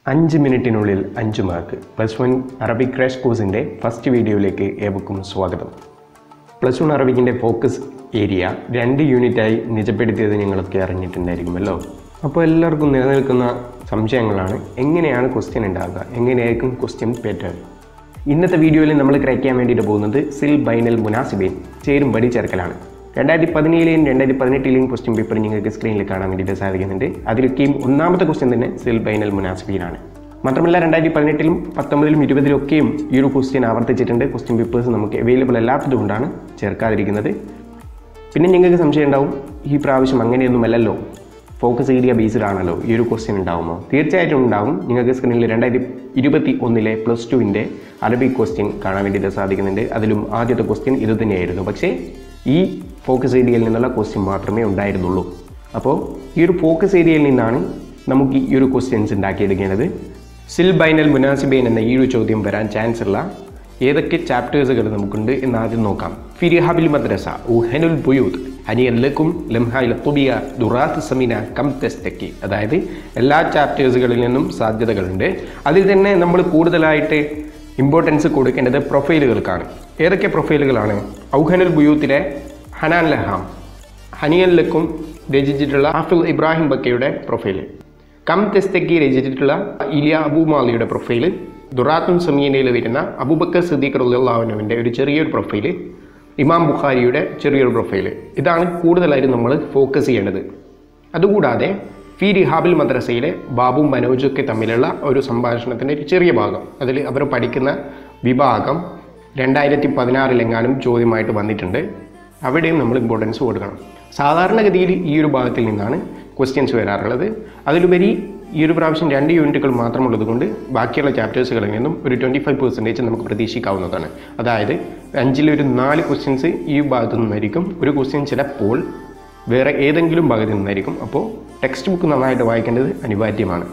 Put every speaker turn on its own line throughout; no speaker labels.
അഞ്ച് മിനിറ്റിനുള്ളിൽ അഞ്ച് mark plus one Arabic crash കോഴ്സിൻ്റെ ഫസ്റ്റ് വീഡിയോയിലേക്ക് ഏവർക്കും സ്വാഗതം പ്ലസ് വൺ അറബിക്കിൻ്റെ ഫോക്കസ് ഏരിയ രണ്ട് യൂണിറ്റായി നിജപ്പെടുത്തിയത് നിങ്ങളൊക്കെ അറിഞ്ഞിട്ടുണ്ടായിരിക്കുമല്ലോ അപ്പോൾ എല്ലാവർക്കും നിലനിൽക്കുന്ന സംശയങ്ങളാണ് എങ്ങനെയാണ് ക്വസ്റ്റ്യൻ ഉണ്ടാകുക എങ്ങനെയായിരിക്കും ക്വസ്റ്റ്യൻ പാറ്റേൺ ഇന്നത്തെ വീഡിയോയിൽ നമ്മൾ ക്രാക്ക് ചെയ്യാൻ വേണ്ടിയിട്ട് പോകുന്നത് സിൽ ബൈനൽ മുനാസിബേൻ ചേരുംപടി ചേർക്കലാണ് രണ്ടായിരത്തി പതിനേഴിലെയും രണ്ടായിരത്തി പതിനെട്ടിലെയും ക്വസ്റ്റ്യൻ പേപ്പർ നിങ്ങൾക്ക് സ്ക്രീനിൽ കാണാൻ വേണ്ടിയിട്ട് സാധിക്കുന്നുണ്ട് അതിലൊക്കെയും ഒന്നാമത്തെ ക്വസ്റ്റ്യൻ തന്നെ സിൽ ബൈനൽ മുനാസിബീനാണ് മാത്രമല്ല രണ്ടായിരത്തി പതിനെട്ടിലും പത്തൊമ്പതിലും ഇരുപതിലൊക്കെയും ഈ ഒരു ക്വസ്റ്റ്യൻ ആവർത്തിച്ചിട്ടുണ്ട് ക്വസ്റ്റ്യൻ പേപ്പേഴ്സ് നമുക്ക് അവൈലബിൾ അല്ലാത്തതുകൊണ്ടാണ് ചേർക്കാതിരിക്കുന്നത് പിന്നെ നിങ്ങൾക്ക് സംശയം ഉണ്ടാവും ഈ പ്രാവശ്യം അങ്ങനെയൊന്നുമല്ലല്ലോ ഫോക്കസ് ഏരിയ ബേസ്ഡ് ആണല്ലോ ഈ ഒരു ക്വസ്റ്റ്യൻ ഉണ്ടാവുമോ തീർച്ചയായിട്ടും ഉണ്ടാവും നിങ്ങൾക്ക് സ്ക്രീനിൽ രണ്ടായിരത്തി ഇരുപത്തി ഒന്നിലെ പ്ലസ് ടുവിൻ്റെ അറബിക് ക്വസ്റ്റ്യൻ കാണാൻ വേണ്ടിയിട്ട് സാധിക്കുന്നുണ്ട് അതിലും ആദ്യത്തെ ക്വസ്റ്റ്യൻ ഇത് തന്നെയായിരുന്നു പക്ഷേ ഈ ഫോക്കസ് ഏരിയയിൽ നിന്നുള്ള ക്വസ്റ്റ്യൻ മാത്രമേ ഉണ്ടായിരുന്നുള്ളൂ അപ്പോൾ ഈ ഒരു ഫോക്കസ് ഏരിയയിൽ നിന്നാണ് നമുക്ക് ഈ ഒരു ക്വസ്റ്റ്യൻസ് ഉണ്ടാക്കിയെടുക്കേണ്ടത് സിൽ ബൈനൽ മുനാസിബൈൻ എന്ന ഈ ഒരു ചോദ്യം വരാൻ ചാൻസ് ഉള്ള ഏതൊക്കെ ചാപ്റ്റേഴ്സുകൾ നമുക്കുണ്ട് എന്ന് ആദ്യം നോക്കാം ഫിരിഹാബിൽ മദ്രസ ഉഹനുൽ ബുയൂദ് അനിയല്ലക്കും ലംഹായിൽ തുബിയ ദുറാത്ത് സമീന കം തെസ്തക്കി അതായത് എല്ലാ ചാപ്റ്റേഴ്സുകളിൽ നിന്നും സാധ്യതകളുണ്ട് അതിൽ തന്നെ നമ്മൾ കൂടുതലായിട്ട് ഇമ്പോർട്ടൻസ് കൊടുക്കേണ്ടത് പ്രൊഫൈലുകൾക്കാണ് ഏതൊക്കെ പ്രൊഫൈലുകളാണ് ഔഹനുൽ ബുയൂത്തിലെ ഹനാൻ ലഹാം ഹനിയല്ലക്കും രചിച്ചിട്ടുള്ള ഹാഫിൽ ഇബ്രാഹിം ബക്കയുടെ പ്രൊഫൈല് കം തെസ്തക്കി രചിച്ചിട്ടുള്ള ഇലിയ അബൂമാലിയുടെ പ്രൊഫൈല് ദുറാത്തും സമീനയിൽ വരുന്ന അബൂബക്കർ സിദ്ദീഖ് റുല്ലാവിനുവിൻ്റെ ഒരു ചെറിയൊരു പ്രൊഫൈല് ഇമാം ബുഖാരിയുടെ ചെറിയൊരു പ്രൊഫൈല് ഇതാണ് കൂടുതലായിട്ട് നമ്മൾ ഫോക്കസ് ചെയ്യേണ്ടത് അതുകൂടാതെ ഫി റിഹാബിൽ മദ്രസയിലെ ബാബും മനോജൊക്കെ തമ്മിലുള്ള ഒരു സംഭാഷണത്തിൻ്റെ ഒരു ചെറിയ ഭാഗം അതിൽ അവർ പഠിക്കുന്ന വിഭാഗം രണ്ടായിരത്തി പതിനാറിലെങ്ങാനും ചോദ്യമായിട്ട് വന്നിട്ടുണ്ട് അവിടെയും നമ്മൾ ഇമ്പോർട്ടൻസ് കൊടുക്കണം സാധാരണഗതിയിൽ ഈ ഒരു ഭാഗത്തിൽ നിന്നാണ് ക്വസ്റ്റ്യൻസ് വരാറുള്ളത് അതിലുപരി ഈ ഒരു പ്രാവശ്യം രണ്ട് യൂണിറ്റുകൾ മാത്രമുള്ളത് കൊണ്ട് ബാക്കിയുള്ള ചാപ്റ്റേഴ്സുകളിൽ നിന്നും ഒരു ട്വൻറ്റി ഫൈവ് പെർസെൻറ്റേജ് നമുക്ക് പ്രതീക്ഷിക്കാവുന്നതാണ് അതായത് അഞ്ചിലൊരു നാല് ക്വസ്റ്റ്യൻസ് ഈ ഭാഗത്തു നിന്നായിരിക്കും ഒരു ക്വസ്റ്റ്യൻ ചിലപ്പോൾ വേറെ ഏതെങ്കിലും ഭാഗത്തു നിന്നായിരിക്കും അപ്പോൾ ടെക്സ്റ്റ് ബുക്ക് നന്നായിട്ട് വായിക്കേണ്ടത് അനിവാര്യമാണ്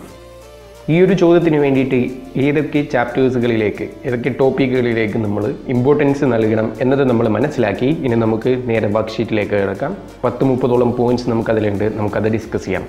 ഈ ഒരു ചോദ്യത്തിന് വേണ്ടിയിട്ട് ഏതൊക്കെ ചാപ്റ്റേഴ്സുകളിലേക്ക് ഏതൊക്കെ ടോപ്പിക്കുകളിലേക്ക് നമ്മൾ ഇമ്പോർട്ടൻസ് നൽകണം എന്നത് നമ്മൾ മനസ്സിലാക്കി ഇനി നമുക്ക് നേരെ വർക്ക്ഷീറ്റിലേക്ക് കിടക്കാം പത്ത് മുപ്പതോളം പോയിന്റ്സ് നമുക്കതിലുണ്ട് നമുക്കത് ഡിസ്കസ് ചെയ്യാം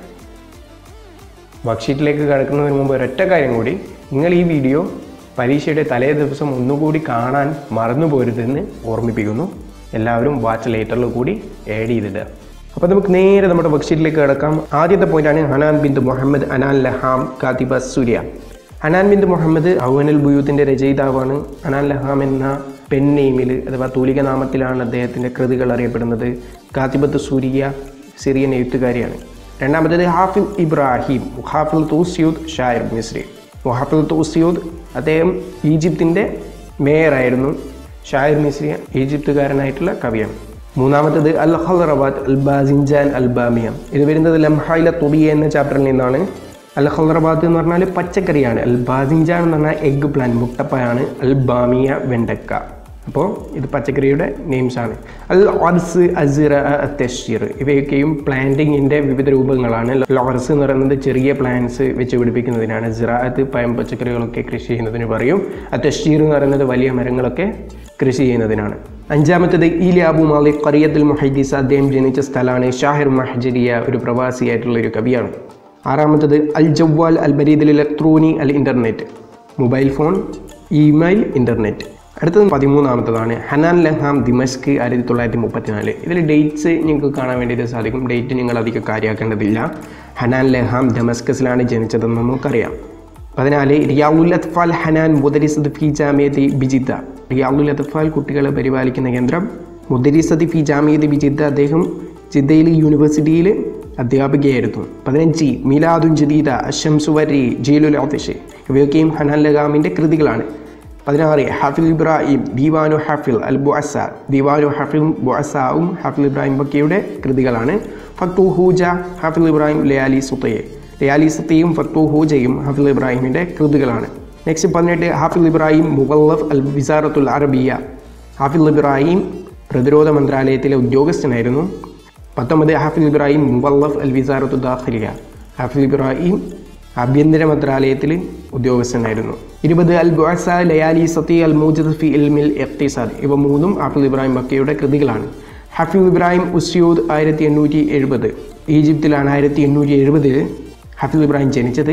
വർക്ക്ഷീറ്റിലേക്ക് കിടക്കുന്നതിന് മുമ്പ് ഒരൊറ്റ കാര്യം കൂടി നിങ്ങൾ ഈ വീഡിയോ പരീക്ഷയുടെ തലേ ദിവസം ഒന്നുകൂടി കാണാൻ മറന്നു പോരുതെന്ന് ഓർമ്മിപ്പിക്കുന്നു എല്ലാവരും വാച്ച് ലേറ്ററിൽ കൂടി ആഡ് ചെയ്തിടുക അപ്പോൾ നമുക്ക് നേരെ നമ്മുടെ വർക്ക്ഷീറ്റിലേക്ക് കിടക്കാം ആദ്യത്തെ പോയിന്റാണ് ഹനാൻ ബിന്ദ് മുഹമ്മദ് അനാൻ ലഹാം കാത്തിബ സൂര്യ ഹനാൻ ബിന്ദ് മുഹമ്മദ് ഔവനുൽ ബുയൂത്തിൻ്റെ രചയിതാവാണ് അനാൻ ലഹാം എന്ന പെൻ നെയിമിൽ അഥവാ തൂലിക നാമത്തിലാണ് അദ്ദേഹത്തിൻ്റെ കൃതികൾ അറിയപ്പെടുന്നത് കാത്തിബത്ത് സൂര്യ സിറിയൻ എഴുത്തുകാരിയാണ് രണ്ടാമത്തേത് ഹാഫിൽ ഇബ്രാഹിം ഹാഫിൽ തൂസിയൂദ് ഷായർ മിസ്രി ഹാഫിൽ തൂസിയൂദ് അദ്ദേഹം ഈജിപ്തിൻ്റെ മേയറായിരുന്നു ഷായർ മിസ്രി ഈജിപ്തുകാരനായിട്ടുള്ള കവിയാണ് മൂന്നാമത്തേത് അൽ ഹൽറബാദ് അൽ ബാസിൻജാൻ അൽ ബാമിയ ഇത് വരുന്നത് ലംഹൈല തുബിയ എന്ന ചാപ്റ്ററിൽ നിന്നാണ് അൽ ഹൽറബാദ് എന്ന് പറഞ്ഞാൽ പച്ചക്കറിയാണ് അൽ ബാസിൻജാൻ എന്ന് പറഞ്ഞാൽ എഗ് പ്ലാൻ മുട്ടപ്പയാണ് അൽ ബാമിയ വെണ്ടക്ക അപ്പോൾ ഇത് പച്ചക്കറിയുടെ നെയിംസ് ആണ് അൽ ഓർസ് അസിറ തെഷീർ ഇവയൊക്കെയും പ്ലാന്റിങ്ങിൻ്റെ വിവിധ രൂപങ്ങളാണ് ലോറസ് എന്ന് പറയുന്നത് ചെറിയ പ്ലാന്റ്സ് വെച്ച് പിടിപ്പിക്കുന്നതിനാണ് സിറാത്ത് പയം പച്ചക്കറികളൊക്കെ കൃഷി ചെയ്യുന്നതിന് പറയും അത്തഷീർ എന്ന് പറയുന്നത് വലിയ മരങ്ങളൊക്കെ കൃഷി ചെയ്യുന്നതിനാണ് അഞ്ചാമത്തേത് ഈലി അബു മാലിക് ഖറിയത്തുൽ മുഹൈദീസ് അദ്ദേഹം ജനിച്ച സ്ഥലമാണ് ഷാഹിർ മഹജരിയ ഒരു പ്രവാസിയായിട്ടുള്ള ഒരു കവിയാണ് ആറാമത്തേത് അൽ ജവ്വാൽ അൽ ബരീദുൽ ഇലക്ട്രോണി അൽ internet mobile phone email internet അടുത്തത് പതിമൂന്നാമത്തതാണ് ഹനാൻ ലഹാം ദിമസ്ക് ആയിരത്തി തൊള്ളായിരത്തി മുപ്പത്തിനാല് ഇതിൽ ഡേറ്റ്സ് നിങ്ങൾക്ക് കാണാൻ വേണ്ടിയിട്ട് സാധിക്കും ഡേറ്റ് നിങ്ങൾ അധികം കാര്യമാക്കേണ്ടതില്ല ഹനാൻ ലഹാം ദമസ്കസിലാണ് ജനിച്ചതെന്ന് നമുക്കറിയാം പതിനാല് റിയാവുൽ അത്ഫാൽ ഹനാൻ മുദരിസദ് ഫി ജാമിയത്ത് ബിജിദ്ദ റിയാവുൽ അത്ഫാൽ കുട്ടികളെ പരിപാലിക്കുന്ന കേന്ദ്രം മുദരിസദ് ഫി ജാമിയത്ത് ബിജിദ്ദ അദ്ദേഹം ജിദ്ദയിൽ യൂണിവേഴ്സിറ്റിയിൽ അധ്യാപികയായിരുന്നു പതിനഞ്ച് മിലാദുൻ ജദീദ അഷംസുവരി ജീലുൽ ഓത്തിഷ് ഇവയൊക്കെയും ഹനാൻ ലഗാമിൻ്റെ കൃതികളാണ് പതിനാറ് ഹാഫിൽ ഇബ്രാഹിം ദീവാനു ഹാഫിൽ അൽ ബുഅസ ദീവാനു ഹാഫിൽ ബുഅസാവും ഹാഫിൽ ഇബ്രാഹിം ബക്കിയുടെ കൃതികളാണ് ഫത്തു ഹൂജ ഹാഫിൽ ഇബ്രാഹിം ലയാലി സുത്തയെ ലയാലി സുത്തയും ഫത്തു ഹൂജയും ഹാഫിൽ ഇബ്രാഹിമിൻ്റെ കൃതികളാണ് നെക്സ്റ്റ് പതിനെട്ട് ഹാഫിൽ ഇബ്രാഹിം മുഗല്ലഫ് അൽ വിസാറത്തുൽ അറബിയ ഹാഫിൽ ഇബ്രാഹിം പ്രതിരോധ മന്ത്രാലയത്തിലെ ഉദ്യോഗസ്ഥനായിരുന്നു പത്തൊമ്പത് ഹാഫിൽ ഇബ്രാഹിം മുവല്ലഫ് അൽ വിസാറത്തു ദാഖിലിയ ഹാഫിൽ ഇബ്രാഹിം ആഭ്യന്തര മന്ത്രാലയത്തിൽ ഉദ്യോഗസ്ഥനായിരുന്നു ഇരുപത് അൽ ബുഅസ ലയാലി സത്തി അൽ മൂജദ് ഫി ഇൽമിൽ എക്തിസാദ് ഇവ മൂന്നും ഹാഫിൽ ഇബ്രാഹിം ബക്കയുടെ കൃതികളാണ് ഹാഫിൽ ഇബ്രാഹിം ഉസ്യൂദ് ആയിരത്തി എണ്ണൂറ്റി എഴുപത് ഈജിപ്തിലാണ് ആയിരത്തി എണ്ണൂറ്റി എഴുപതിൽ ഹാഫിൽ ഇബ്രാഹിം ജനിച്ചത്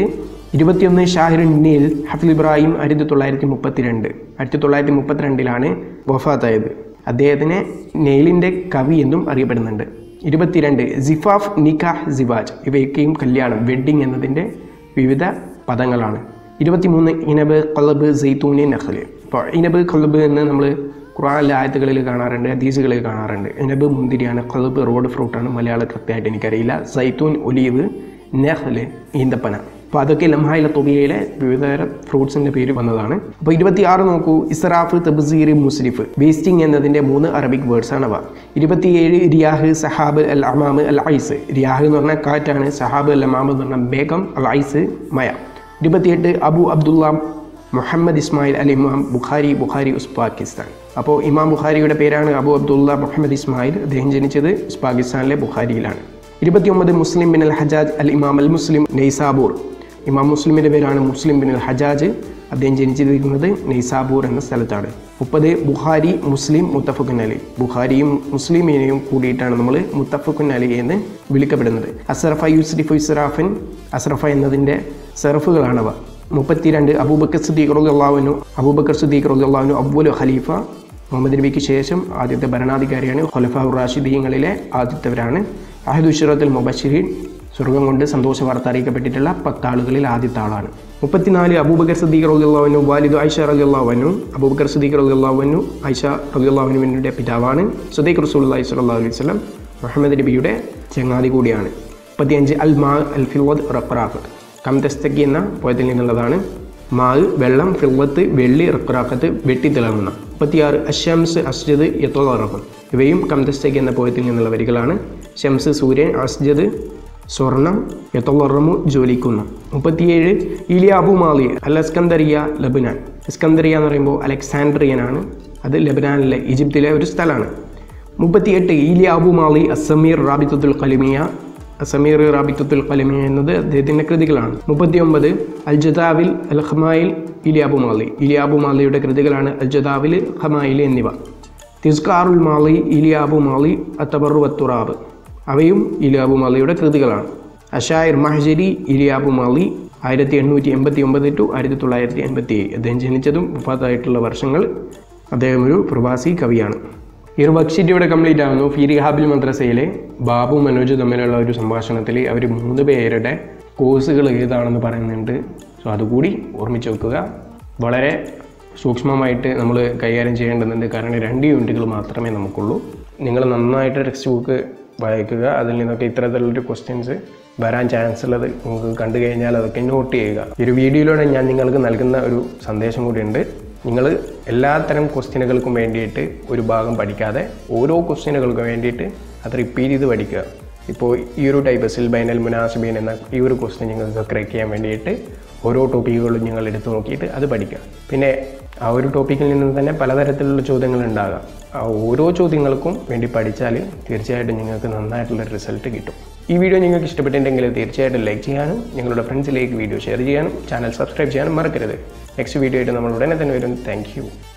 ഇരുപത്തിയൊന്ന് ഷാഹിർ നീൽ ഹഫിൽ ഇബ്രാഹിം ആയിരത്തി തൊള്ളായിരത്തി മുപ്പത്തിരണ്ട് ആയിരത്തി തൊള്ളായിരത്തി മുപ്പത്തിരണ്ടിലാണ് വഫാത്തായത് അദ്ദേഹത്തിനെ നെയിലിൻ്റെ കവി എന്നും അറിയപ്പെടുന്നുണ്ട് ഇരുപത്തിരണ്ട് സിഫാഫ് നിക്കാഹ് സിവാജ് ഇവയൊക്കെയും കല്യാണം വെഡ്ഡിങ് എന്നതിൻ്റെ വിവിധ പദങ്ങളാണ് ഇരുപത്തിമൂന്ന് ഇനബ് കൊളബ് സെയ്ത്തൂനി നഖല് ഇപ്പോൾ ഇനബ് കൊളബ് എന്ന് നമ്മൾ ഖുറാനിലെ ആയത്തുകളിൽ കാണാറുണ്ട് ഹദീസുകളിൽ കാണാറുണ്ട് ഇനബ് മുന്തിരിയാണ് കൊളബ് റോഡ് ഫ്രൂട്ടാണ് മലയാളം കൃത്യമായിട്ട് എനിക്കറിയില്ല സൈത്തൂൻ ഒലീവ് നെഹ്ല് ഈന്തപ്പന അപ്പോൾ അതൊക്കെ ലംഹായിലെ തൊബിയയിലെ വിവിധതരം ഫ്രൂട്ട്സിൻ്റെ പേര് വന്നതാണ് അപ്പോൾ ഇരുപത്തിയാറ് നോക്കൂ ഇസ്രാഫ് തബ്സീർ മുസ്രിഫ് വേസ്റ്റിംഗ് എന്നതിൻ്റെ മൂന്ന് അറബിക് വേർഡ്സ് ആണ് അവ ഇരുപത്തിയേഴ് റിയാഹ് സഹാബ് അൽ അമാമ് അൽ ഐസ് റിയാഹ് എന്ന് പറഞ്ഞാൽ കാറ്റാണ് സഹാബ് അൽ അമാമ് എന്ന് പറഞ്ഞാൽ ബേഗം അൽ ഐസ് മയ ഇരുപത്തിയെട്ട് അബു അബ്ദുള്ള മുഹമ്മദ് ഇസ്മായിൽ അൽ ഇമാം ബുഖാരി ബുഖാരി ഉസ്പാക്കിസ്ഥാൻ അപ്പോൾ ഇമാം ബുഖാരിയുടെ പേരാണ് അബു അബ്ദുള്ള മുഹമ്മദ് ഇസ്മായിൽ അദ്ദേഹം ജനിച്ചത് ഉസ്പാക്കിസ്ഥാനിലെ ബുഖാരിയിലാണ് ഇരുപത്തിയൊമ്പത് മുസ്ലിം ബിൻ അൽ ഹജാജ് അൽ ഇമാം അൽ മുസ്ലിം നെയ്സാബൂർ ഇമാം മുസ്ലിമിൻ്റെ പേരാണ് മുസ്ലിം ബിൻ അൽ ഹജാജ് അദ്ദേഹം ജനിച്ചിരിക്കുന്നത് നെയ്സാബൂർ എന്ന സ്ഥലത്താണ് മുപ്പത് ബുഖാരി മുസ്ലിം മുത്തഫുഖുൻ അലി ബുഖാരിയും മുസ്ലിമിനെയും കൂടിയിട്ടാണ് നമ്മൾ മുത്തഫുഖുൻ അലി എന്ന് വിളിക്കപ്പെടുന്നത് അസറഫ യുസ്രിഫു ഇസ്രാഫിൻ അസറഫ എന്നതിൻ്റെ സെറഫുകളാണവ മുപ്പത്തിരണ്ട് അബൂബക്കർ സുദ്ദീഖ് റളിയല്ലാഹുവിനു അബൂബക്കർ സുദ്ദീഖ് റളിയല്ലാഹുവിനു അവ്വലു ഖലീഫ മുഹമ്മദ് നബിക്ക് ശേഷം ആദ്യത്തെ ഭരണാധികാരിയാണ് ഖുലഫ റാഷിദീങ്ങളിലെ ആദ്യത്തവരാണ് അഹദുഷറത്തുൽ മുബഷിരീൻ സ്വർഗം കൊണ്ട് സന്തോഷ വാർത്ത അറിയിക്കപ്പെട്ടിട്ടുള്ള പത്താളുകളിൽ ആദ്യത്തെ ആളാണ് മുപ്പത്തിനാല് അബൂബക്കർ സദീഖ് റളിയല്ലാഹുവിനു വാലിദു ഐഷ റളിയല്ലാഹുവിനു അബൂബക്കർ സദീഖ് റളിയല്ലാഹുവിനു ഐഷ റളിയല്ലാഹുവിനുവിൻ്റെ പിതാവാണ് സദീഖ് റസൂലുള്ളാഹി സ്വല്ലല്ലാഹു അലൈഹി വസല്ലം മുഹമ്മദ് നബിയുടെ ചങ്ങാതി കൂടിയാണ് മുപ്പത്തിയഞ്ച് അൽ മാ അൽ ഫിൽവദ് റഖറാഖ് കംതസ്തക്കി എന്ന പോയത്തിൽ നിന്നുള്ളതാണ് മാവ് വെള്ളം ഫിൽവത്ത് വെള്ളി റഖറാഖത്ത് വെട്ടിത്തിളങ്ങുന്ന മുപ്പത്തിയാറ് അഷംസ് അസ്ജദ് യത്തോറഹം ഇവയും കംതസ്തക്കി എന്ന പോയത്തിൽ നിന്നുള്ള വരികളാണ് ഷംസ് സൂര്യൻ അസ്ജദ് സ്വർണം യത്തോറമു ജോലിക്കുന്നു മുപ്പത്തിയേഴ് ഇലിയാബു മാലി അൽ അസ്കന്ദറിയ ലബനാൻ ഇസ്കന്ദറിയ എന്ന് പറയുമ്പോൾ അലക്സാൻഡ്രിയനാണ് അത് ലബനാനിലെ ഈജിപ്തിലെ ഒരു സ്ഥലമാണ് മുപ്പത്തിയെട്ട് ഈലിയാബു മാലി അസമീർ റാബിത്തുൽ കലിമിയ അസമീർ റാബിത്തുൽ കലിമിയ എന്നത് അദ്ദേഹത്തിൻ്റെ കൃതികളാണ് മുപ്പത്തിയൊമ്പത് അൽ ജദാവിൽ അൽ ഖമായിൽ ഇലിയാബു മാലി ഇലിയാബു മാലിയുടെ കൃതികളാണ് അൽ ജദാവിൽ ഖമായിൽ എന്നിവ തിസ്കാറുൽ മാലി ഇലിയാബു മാലി അത്തബറു അത്തുറാബ് അവയും ഇലിയാബു മാലിയുടെ കൃതികളാണ് അഷായർ മഹജരി ഇലിയാബു മാലി ആയിരത്തി എണ്ണൂറ്റി എൺപത്തി ഒമ്പത് ടു ആയിരത്തി തൊള്ളായിരത്തി എൺപത്തി ഏഴ് അദ്ദേഹം ജനിച്ചതും മുപ്പത്തായിട്ടുള്ള വർഷങ്ങൾ അദ്ദേഹം ഒരു പ്രവാസി കവിയാണ് ഈ ഒരു വർക്ക്ഷീറ്റ് ഇവിടെ കംപ്ലീറ്റ് ആകുന്നു ഫീരി ഹാബിൽ മദ്രസയിലെ ബാബു മനോജ് തമ്മിലുള്ള ഒരു സംഭാഷണത്തിൽ അവർ മൂന്ന് പേരുടെ കോഴ്സുകൾ ഏതാണെന്ന് പറയുന്നുണ്ട് സോ അതുകൂടി ഓർമ്മിച്ച് വെക്കുക വളരെ സൂക്ഷ്മമായിട്ട് നമ്മൾ കൈകാര്യം ചെയ്യേണ്ടതുണ്ട് കാരണം രണ്ട് യൂണിറ്റുകൾ മാത്രമേ നമുക്കുള്ളൂ നിങ്ങൾ നന്നായിട്ട് ടെക്സ്റ്റ് ബുക്ക് വായിക്കുക അതിൽ നിന്നൊക്കെ ഇത്തരത്തിലുള്ളൊരു ക്വസ്റ്റ്യൻസ് വരാൻ ചാൻസ് ഉള്ളത് നിങ്ങൾക്ക് കണ്ടു കഴിഞ്ഞാൽ അതൊക്കെ നോട്ട് ചെയ്യുക ഈ ഒരു വീഡിയോയിലൂടെ ഞാൻ നിങ്ങൾക്ക് നൽകുന്ന ഒരു സന്ദേശം കൂടിയുണ്ട് നിങ്ങൾ എല്ലാത്തരം ക്വസ്റ്റ്യനുകൾക്കും വേണ്ടിയിട്ട് ഒരു ഭാഗം പഠിക്കാതെ ഓരോ ക്വസ്റ്റ്യനുകൾക്കും വേണ്ടിയിട്ട് അത് റിപ്പീറ്റ് ചെയ്ത് പഠിക്കുക ഇപ്പോൾ ഈ ഒരു ടൈപ്പ് സിൽ ബൈനൽ മുനാസിബീൻ എന്ന ഈ ഒരു ക്വസ്റ്റ്യൻ നിങ്ങൾക്ക് ക്രേക്ക് ചെയ്യാൻ വേണ്ടിയിട്ട് ഓരോ ടോപ്പിക്കുകളും നിങ്ങൾ എടുത്തു നോക്കിയിട്ട് അത് പഠിക്കുക പിന്നെ ആ ഒരു ടോപ്പിക്കിൽ നിന്ന് തന്നെ പലതരത്തിലുള്ള ചോദ്യങ്ങൾ ഉണ്ടാകാം ആ ഓരോ ചോദ്യങ്ങൾക്കും വേണ്ടി പഠിച്ചാൽ തീർച്ചയായിട്ടും നിങ്ങൾക്ക് നന്നായിട്ടുള്ള റിസൾട്ട് കിട്ടും ഈ വീഡിയോ നിങ്ങൾക്ക് ഇഷ്ടപ്പെട്ടിട്ടുണ്ടെങ്കിൽ തീർച്ചയായിട്ടും ലൈക്ക് ചെയ്യാനും നിങ്ങളുടെ ഫ്രണ്ട്സിലേക്ക് വീഡിയോ ഷെയർ ചെയ്യാനും ചാനൽ സബ്സ്ക്രൈബ് ചെയ്യാനും മറക്കരുത് നെക്സ്റ്റ് വീഡിയോ ആയിട്ട് നമ്മൾ ഉടനെ തന്നെ വരും താങ്ക്